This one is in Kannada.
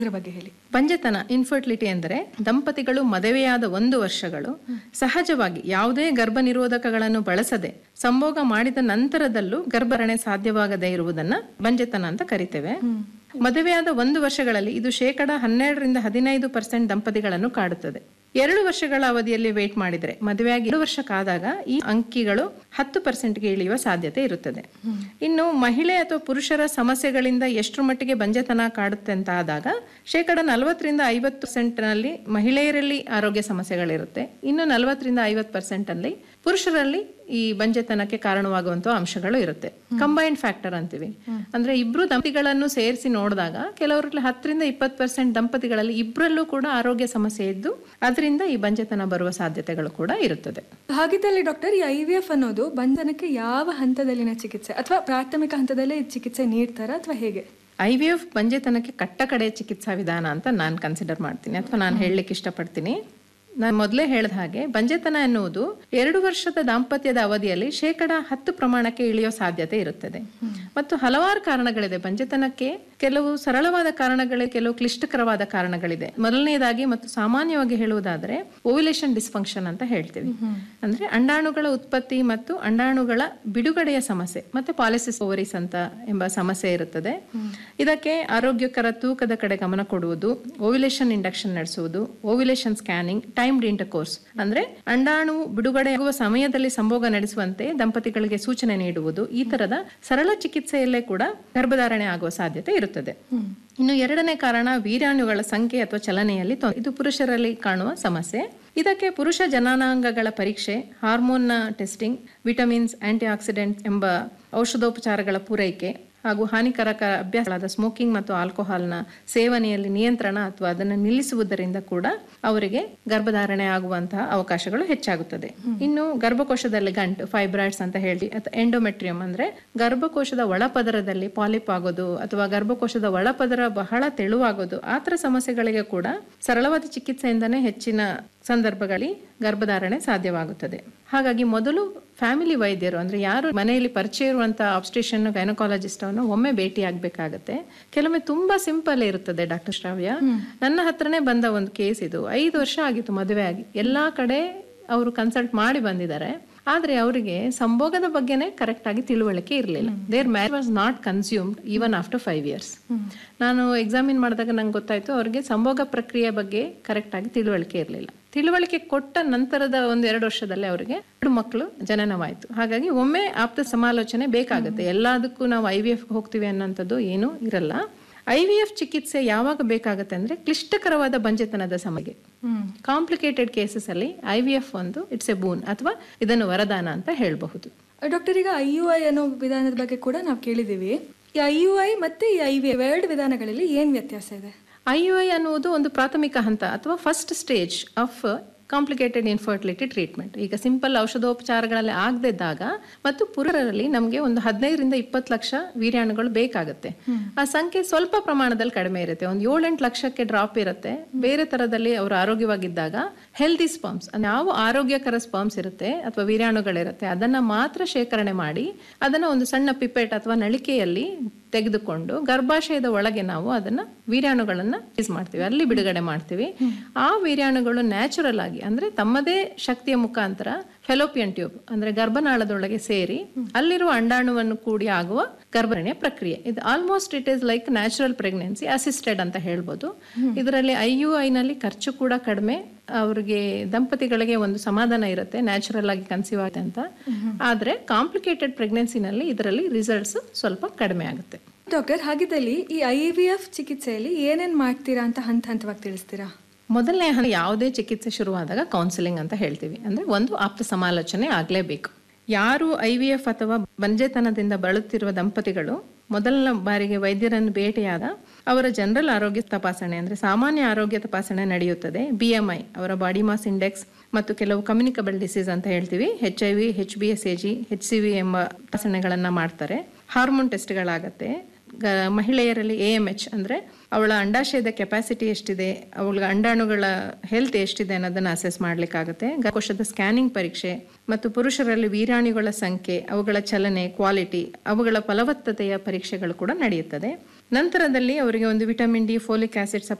ಇದ್ರ ಬಗ್ಗೆ ಹೇಳಿ ಬಂಜೆತನ ಇನ್ಫರ್ಟಿಲಿಟಿ ಎಂದರೆ ದಂಪತಿಗಳು ಮದುವೆಯಾದ ಒಂದು ವರ್ಷಗಳು ಸಹಜವಾಗಿ ಯಾವುದೇ ಗರ್ಭ ನಿರೋಧಕಗಳನ್ನು ಬಳಸದೆ ಸಂಭೋಗ ಮಾಡಿದ ನಂತರದಲ್ಲೂ ಗರ್ಭರಣೆ ಸಾಧ್ಯವಾಗದೇ ಇರುವುದನ್ನ ಬಂಜೆತನ ಅಂತ ಕರಿತೇವೆ ಮದುವೆಯಾದ ಒಂದು ವರ್ಷಗಳಲ್ಲಿ ಇದು ಶೇಕಡ ಹನ್ನೆರಡರಿಂದ ಹದಿನೈದು ಪರ್ಸೆಂಟ್ ದಂಪತಿಗಳನ್ನು ಕಾಡುತ್ತದೆ ಎರಡು ವರ್ಷಗಳ ಅವಧಿಯಲ್ಲಿ ವೇಟ್ ಮಾಡಿದ್ರೆ ಮದುವೆಯಾಗಿ ಎರಡು ವರ್ಷಕ್ಕಾದಾಗ ಈ ಅಂಕಿಗಳು ಹತ್ತು ಪರ್ಸೆಂಟ್ಗೆ ಇಳಿಯುವ ಸಾಧ್ಯತೆ ಇರುತ್ತದೆ ಇನ್ನು ಮಹಿಳೆ ಅಥವಾ ಪುರುಷರ ಸಮಸ್ಯೆಗಳಿಂದ ಎಷ್ಟರ ಮಟ್ಟಿಗೆ ಬಂಜೆತನ ಕಾಡುತ್ತೆ ಅಂತ ಆದಾಗ ಶೇಕಡ ನಲವತ್ತರಿಂದ ಐವತ್ತು ಪರ್ಸೆಂಟ್ನಲ್ಲಿ ಮಹಿಳೆಯರಲ್ಲಿ ಆರೋಗ್ಯ ಸಮಸ್ಯೆಗಳಿರುತ್ತೆ ಇನ್ನು ನಲವತ್ತರಿಂದ ಐವತ್ತು ಪರ್ಸೆಂಟಲ್ಲಿ ಪುರುಷರಲ್ಲಿ ಈ ಬಂಜೆತನಕ್ಕೆ ಕಾರಣವಾಗುವಂತ ಅಂಶಗಳು ಇರುತ್ತೆ ಕಂಬೈನ್ಡ್ ಫ್ಯಾಕ್ಟರ್ ಅಂತೀವಿ ಅಂದ್ರೆ ಇಬ್ರು ದಂಪತಿಗಳನ್ನು ಸೇರಿಸಿ ನೋಡಿದಾಗ ಕೆಲವರಲ್ಲಿ ಹತ್ತರಿಂದ ಇಪ್ಪತ್ತು ಪರ್ಸೆಂಟ್ ದಂಪತಿಗಳಲ್ಲಿ ಇಬ್ಬರಲ್ಲೂ ಕೂಡ ಆರೋಗ್ಯ ಸಮಸ್ಯೆ ಇದ್ದು ಅದರಿಂದ ಈ ಬಂಜೆತನ ಬರುವ ಸಾಧ್ಯತೆಗಳು ಕೂಡ ಇರುತ್ತದೆ ಹಾಗಿದ್ದಲ್ಲಿ ಡಾಕ್ಟರ್ ಈ ಐ ವಿ ಎಫ್ ಅನ್ನೋದು ಬಂಧನಕ್ಕೆ ಯಾವ ಹಂತದಲ್ಲಿನ ಚಿಕಿತ್ಸೆ ಅಥವಾ ಪ್ರಾಥಮಿಕ ಹಂತದಲ್ಲೇ ಈ ಚಿಕಿತ್ಸೆ ನೀಡ್ತಾರಾ ಅಥವಾ ಹೇಗೆ ಐ ವಿ ಎಫ್ ಬಂಜೆತನಕ್ಕೆ ಕಟ್ಟ ಕಡೆ ಚಿಕಿತ್ಸಾ ವಿಧಾನ ಅಂತ ನಾನು ಕನ್ಸಿಡರ್ ಮಾಡ್ತೀನಿ ಅಥವಾ ನಾನು ಹೇಳಲಿಕ್ಕೆ ಇಷ್ಟಪಡ್ತೀನಿ ನಾನು ಮೊದಲೇ ಹೇಳಿದ ಹಾಗೆ ಬಂಜೆತನ ಎನ್ನುವುದು ಎರಡು ವರ್ಷದ ದಾಂಪತ್ಯದ ಅವಧಿಯಲ್ಲಿ ಶೇಕಡ ಹತ್ತು ಪ್ರಮಾಣಕ್ಕೆ ಇಳಿಯೋ ಸಾಧ್ಯತೆ ಇರುತ್ತದೆ ಮತ್ತು ಹಲವಾರು ಕಾರಣಗಳಿದೆ ಬಂಜೆತನಕ್ಕೆ ಕೆಲವು ಸರಳವಾದ ಕಾರಣಗಳೇ ಕೆಲವು ಕ್ಲಿಷ್ಟಕರವಾದ ಕಾರಣಗಳಿದೆ ಮೊದಲನೇದಾಗಿ ಮತ್ತು ಸಾಮಾನ್ಯವಾಗಿ ಹೇಳುವುದಾದ್ರೆ ಓವ್ಯುಲೇಷನ್ ಡಿಸ್ಫಂಕ್ಷನ್ ಅಂತ ಹೇಳ್ತೀವಿ ಅಂದ್ರೆ ಅಂಡಾಣುಗಳ ಉತ್ಪತ್ತಿ ಮತ್ತು ಅಂಡಾಣುಗಳ ಬಿಡುಗಡೆಯ ಸಮಸ್ಯೆ ಮತ್ತೆ ಪಾಲಿಸಿಸ್ ಓವರಿಸ್ ಅಂತ ಎಂಬ ಸಮಸ್ಯೆ ಇರುತ್ತದೆ ಇದಕ್ಕೆ ಆರೋಗ್ಯಕರ ತೂಕದ ಕಡೆ ಗಮನ ಕೊಡುವುದು ಓವ್ಯುಲೇಷನ್ ಇಂಡಕ್ಷನ್ ನಡೆಸುವುದು ಓವ್ಯುಲೇಷನ್ ಸ್ಕ್ಯಾನಿಂಗ್ ಟೈಮ್ಡ್ ಇಂಟರ್ಕೋರ್ಸ್ ಅಂದ್ರೆ ಅಂಡಾಣು ಬಿಡುಗಡೆಯಾಗುವ ಸಮಯದಲ್ಲಿ ಸಂಭೋಗ ನಡೆಸುವಂತೆ ದಂಪತಿಗಳಿಗೆ ಸೂಚನೆ ನೀಡುವುದು ಈ ತರದ ಸರಳ ಚಿಕಿತ್ಸೆಯಲ್ಲೇ ಕೂಡ ಗರ್ಭಧಾರಣೆ ಆಗುವ ಸಾಧ್ಯತೆ ಇರುತ್ತದೆ ಇನ್ನು ಎರಡನೇ ಕಾರಣ ವೀರ್ಯಾಣುಗಳ ಸಂಖ್ಯೆ ಅಥವಾ ಚಲನೆಯಲ್ಲಿ ತೊಂದರೆ ಇದು ಪುರುಷರಲ್ಲಿ ಕಾಣುವ ಸಮಸ್ಯೆ ಇದಕ್ಕೆ ಪುರುಷ ಜನನಾಂಗಗಳ ಪರೀಕ್ಷೆ ಹಾರ್ಮೋನ್ನ ಟೆಸ್ಟಿಂಗ್ ವಿಟಮಿನ್ಸ್ ಆಂಟಿ ಆಕ್ಸಿಡೆಂಟ್ ಎಂಬ ಔಷಧೋಪಚಾರಗಳ ಪೂರೈಕೆ ಹಾಗೂ ಹಾನಿಕಾರಕ ಅಭ್ಯಾಸಗಳಾದ ಸ್ಮೋಕಿಂಗ್ ಮತ್ತು ಆಲ್ಕೋಹಾಲ್ನ ಸೇವನೆಯಲ್ಲಿ ನಿಯಂತ್ರಣ ಅಥವಾ ಅದನ್ನು ನಿಲ್ಲಿಸುವುದರಿಂದ ಕೂಡ ಅವರಿಗೆ ಗರ್ಭಧಾರಣೆ ಆಗುವಂತಹ ಅವಕಾಶಗಳು ಹೆಚ್ಚಾಗುತ್ತದೆ ಇನ್ನು ಗರ್ಭಕೋಶದಲ್ಲಿ ಗಂಟು ಫೈಬ್ರಾಯ್ಡ್ಸ್ ಅಂತ ಹೇಳಿ ಅಥವಾ ಎಂಡೋಮೆಟ್ರಿಯಂ ಅಂದ್ರೆ ಗರ್ಭಕೋಶದ ಒಳಪದರದಲ್ಲಿ ಪಾಲಿಪ್ ಆಗೋದು ಅಥವಾ ಗರ್ಭಕೋಶದ ಒಳಪದರ ಬಹಳ ತೆಳುವಾಗೋದು ಆ ಥರ ಸಮಸ್ಯೆಗಳಿಗೆ ಕೂಡ ಸರಳವಾದ ಚಿಕಿತ್ಸೆಯಿಂದನೇ ಹೆಚ್ಚಿನ ಸಂದರ್ಭಗಳಲ್ಲಿ ಗರ್ಭಧಾರಣೆ ಸಾಧ್ಯವಾಗುತ್ತದೆ ಹಾಗಾಗಿ ಮೊದಲು ಫ್ಯಾಮಿಲಿ ವೈದ್ಯರು ಅಂದ್ರೆ ಯಾರು ಮನೆಯಲ್ಲಿ ಪರಿಚಯ ಇರುವಂತಹ ಆಬ್ಸ್ಟ್ರಿಷನ್ ಗೈನಕಾಲಜಿಸ್ಟ್ ಅನ್ನು ಒಮ್ಮೆ ಭೇಟಿ ಆಗ್ಬೇಕಾಗತ್ತೆ ಕೆಲವೊಮ್ಮೆ ತುಂಬಾ ಸಿಂಪಲ್ ಇರುತ್ತದೆ ಡಾಕ್ಟರ್ ಶ್ರಾವ್ಯ ನನ್ನ ಹತ್ರನೇ ಬಂದ ಒಂದು ಕೇಸ್ ಇದು ಐದು ವರ್ಷ ಆಗಿತ್ತು ಮದುವೆ ಆಗಿ ಎಲ್ಲಾ ಕಡೆ ಅವರು ಕನ್ಸಲ್ಟ್ ಮಾಡಿ ಬಂದಿದ್ದಾರೆ ಆದ್ರೆ ಅವರಿಗೆ ಸಂಭೋಗದ ಬಗ್ಗೆನೇ ಕರೆಕ್ಟ್ ಆಗಿ ತಿಳುವಳಿಕೆ ಇರಲಿಲ್ಲ their marriage was not consumed even after five years ನಾನು ಎಕ್ಸಾಮಿನ್ ಮಾಡಿದಾಗ ನಂಗೆ ಗೊತ್ತಾಯ್ತು ಅವರಿಗೆ ಸಂಭೋಗ ಪ್ರಕ್ರಿಯೆ ಬಗ್ಗೆ ಕರೆಕ್ಟ್ ಆಗಿ ತಿಳುವಳಿಕೆ ಇರಲಿಲ್ಲ ತಿಳುವಳಿಕೆ ಕೊಟ್ಟ ನಂತರದ ಒಂದು ಎರಡು ವರ್ಷದಲ್ಲಿ ಅವರಿಗೆ ಎರಡು ಮಕ್ಕಳು ಜನನವಾಯಿತು ಹಾಗಾಗಿ ಒಮ್ಮೆ ಆಪ್ತ ಸಮಾಲೋಚನೆ ಬೇಕಾಗುತ್ತೆ ಎಲ್ಲದಕ್ಕೂ ನಾವು ಐ ವಿ ಎಫ್ ಹೋಗ್ತೀವಿ ಅನ್ನೋಂಥದ್ದು ಏನೂ ಇರಲ್ಲ ಐ ವಿ ಎಫ್ ಚಿಕಿತ್ಸೆ ಯಾವಾಗ ಬೇಕಾಗುತ್ತೆ ಅಂದ್ರೆ ಕ್ಲಿಷ್ಟಕರವಾದ ಬಂಜೆತನದ ಸಮಯಕ್ಕೆ ಕಾಂಪ್ಲಿಕೇಟೆಡ್ ಕೇಸಸ್ ಅಲ್ಲಿ ಐ ವಿ ಎಫ್ ಒಂದು ಇಟ್ಸ್ ಎ ಬೂನ್ ಅಥವಾ ಇದನ್ನು ವರದಾನ ಅಂತ ಹೇಳಬಹುದು ಡಾಕ್ಟರ್ ಈಗ ಐ ಯು ಐ ಅನ್ನೋ ವಿಧಾನದ ಬಗ್ಗೆ ಕೂಡ ನಾವು ಕೇಳಿದ್ದೀವಿ ಈ ಐ ಯು ಐ ಮತ್ತೆ ಈ ಐ ವಿ ಎರಡು ವಿಧಾನಗಳಲ್ಲಿ ಏನ್ ವ್ಯತ್ಯಾಸ ಇದೆ ಐ ಯು ಐ ಅನ್ನುವುದು ಒಂದು ಪ್ರಾಥಮಿಕ ಹಂತ ಅಥವಾ first stage of complicated infertility treatment ಈಗ ಸಿಂಪಲ್ ಔಷಧೋಪಚಾರಗಳಲ್ಲಿ ಆಗದಿದ್ದಾಗ ಮತ್ತು ಪುರುಷರಲ್ಲಿ ನಮಗೆ ಒಂದು ಹದಿನೈದರಿಂದ ಇಪ್ಪತ್ತು ಲಕ್ಷ ವೀರ್ಯಾಣುಗಳು ಬೇಕಾಗುತ್ತೆ ಆ ಸಂಖ್ಯೆ ಸ್ವಲ್ಪ ಪ್ರಮಾಣದಲ್ಲಿ ಕಡಿಮೆ ಇರುತ್ತೆ ಒಂದು ಏಳೆಂಟು ಲಕ್ಷಕ್ಕೆ ಡ್ರಾಪ್ ಇರುತ್ತೆ ಬೇರೆ ತರದಲ್ಲಿ ಅವರು ಆರೋಗ್ಯವಾಗಿದ್ದಾಗ ಹೆಲ್ದಿ ಸ್ಪರ್ಮ್ಸ್ ಯಾವ ಆರೋಗ್ಯಕರ ಸ್ಪರ್ಮ್ಸ್ ಇರುತ್ತೆ ಅಥವಾ ವೀರ್ಯಾಣುಗಳಿರುತ್ತೆ ಅದನ್ನ ಮಾತ್ರ ಶೇಖರಣೆ ಮಾಡಿ ಅದನ್ನ ಒಂದು ಸಣ್ಣ ಪಿಪೆಟ್ ಅಥವಾ ನಳಿಕೆಯಲ್ಲಿ ತೆಗೆದುಕೊಂಡು ಗರ್ಭಾಶಯದ ಒಳಗೆ ನಾವು ಅದನ್ನ ವೀರ್ಯಾಣುಗಳನ್ನ ಯೂಸ್ ಮಾಡ್ತೀವಿ ಅಲ್ಲಿ ಬಿಡುಗಡೆ ಮಾಡ್ತೀವಿ ಆ ವೀರ್ಯಾಣುಗಳು ನ್ಯಾಚುರಲ್ ಆಗಿ ಅಂದ್ರೆ ತಮ್ಮದೇ ಶಕ್ತಿಯ ಮುಖಾಂತರ ಫೆಲೋಪಿಯನ್ ಟ್ಯೂಬ್ ಅಂದ್ರೆ ಗರ್ಭನಾಳದೊಳಗೆ ಸೇರಿ ಅಲ್ಲಿರುವ ಅಂಡಾಣುವನ್ನು ಕೂಡಿ ಆಗುವ ಗರ್ಭರಣೆ ಪ್ರಕ್ರಿಯೆ ಇದು almost it is like natural pregnancy assisted ಅಂತ ಹೇಳ್ಬೋದು ಇದರಲ್ಲಿ ಐ ಯು ಐನಲ್ಲಿ ಖರ್ಚು ಕೂಡ ಕಡಿಮೆ ಅವ್ರಿಗೆ ದಂಪತಿಗಳಿಗೆ ಒಂದು ಸಮಾಧಾನ ಇರುತ್ತೆ ನ್ಯಾಚುರಲ್ ಆಗಿ ಕನ್ಸೀವ್ ಆಗುತ್ತೆ ಅಂತ ಆದ್ರೆ ಕಾಂಪ್ಲಿಕೇಟೆಡ್ ಪ್ರೆಗ್ನೆನ್ಸಿನಲ್ಲಿ ಇದರಲ್ಲಿ ರಿಸಲ್ಟ್ಸ್ ಸ್ವಲ್ಪ ಕಡಿಮೆ ಆಗುತ್ತೆ ಡಾಕ್ಟರ್ ಹಾಗಿದ್ದಲ್ಲಿ ಈ ಐ ವಿ ಎಫ್ ಚಿಕಿತ್ಸೆಯಲ್ಲಿ ಏನೇನ್ ಮಾಡ್ತೀರಾ ಅಂತ ಹಂತ ಹಂತವಾಗಿ ತಿಳಿಸ್ತೀರಾ ಮೊದಲನೇ ಹಂತ ಯಾವುದೇ ಚಿಕಿತ್ಸೆ ಶುರುವಾದಾಗ ಕೌನ್ಸಿಲಿಂಗ್ ಅಂತ ಹೇಳ್ತೀವಿ ಅಂದ್ರೆ ಒಂದು ಆಪ್ತ ಸಮಾಲೋಚನೆ ಆಗಲೇಬೇಕು ಯಾರು ಐ ವಿ ಎಫ್ ಅಥವಾ ಬಂಜೆತನದಿಂದ ಬಳಲುತ್ತಿರುವ ದಂಪತಿಗಳು ಮೊದಲ ಬಾರಿಗೆ ವೈದ್ಯರನ್ನು ಭೇಟಿಯಾದ ಅವರ ಜನರಲ್ ಆರೋಗ್ಯ ತಪಾಸಣೆ ಅಂದ್ರೆ ಸಾಮಾನ್ಯ ಆರೋಗ್ಯ ತಪಾಸಣೆ ನಡೆಯುತ್ತದೆ ಬಿ ಎಂ ಐ ಅವರ ಬಾಡಿ ಮಾಸ್ ಇಂಡೆಕ್ಸ್ ಮತ್ತು ಕೆಲವು ಕಮ್ಯುನಿಕಬಲ್ ಡಿಸೀಸ್ ಅಂತ ಹೇಳ್ತೀವಿ H I V H B S A G H C V ಎಂಬ ತಪಾಸಣೆಗಳನ್ನ ಮಾಡ್ತಾರೆ ಹಾರ್ಮೋನ್ ಟೆಸ್ಟ್ಗಳಾಗತ್ತೆ ಗ- ಮಹಿಳೆಯರಲ್ಲಿ ಎ ಎಮ್ ಎಚ್ ಅಂದರೆ ಅವಳ ಅಂಡಾಶಯದ ಕೆಪಾಸಿಟಿ ಎಷ್ಟಿದೆ ಅವಳ ಅಂಡಾಣುಗಳ ಹೆಲ್ತ್ ಎಷ್ಟಿದೆ ಅನ್ನೋದನ್ನ ಅಸೆಸ್ ಮಾಡ್ಲಿಕ್ಕಾಗುತ್ತೆ ಗರ್ಭಕೋಶದ ಸ್ಕ್ಯಾನಿಂಗ್ ಪರೀಕ್ಷೆ ಮತ್ತು ಪುರುಷರಲ್ಲಿ ವೀರ್ಯಾಣುಗಳ ಸಂಖ್ಯೆ ಅವುಗಳ ಚಲನೆ ಕ್ವಾಲಿಟಿ ಅವುಗಳ ಫಲವತ್ತತೆಯ ಪರೀಕ್ಷೆಗಳು ಕೂಡ ನಡೆಯುತ್ತದೆ ನಂತರದಲ್ಲಿ ಅವರಿಗೆ ಒಂದು ವಿಟಮಿನ್ ಡಿ ಫೋಲಿಕ್ ಆಸಿಡ್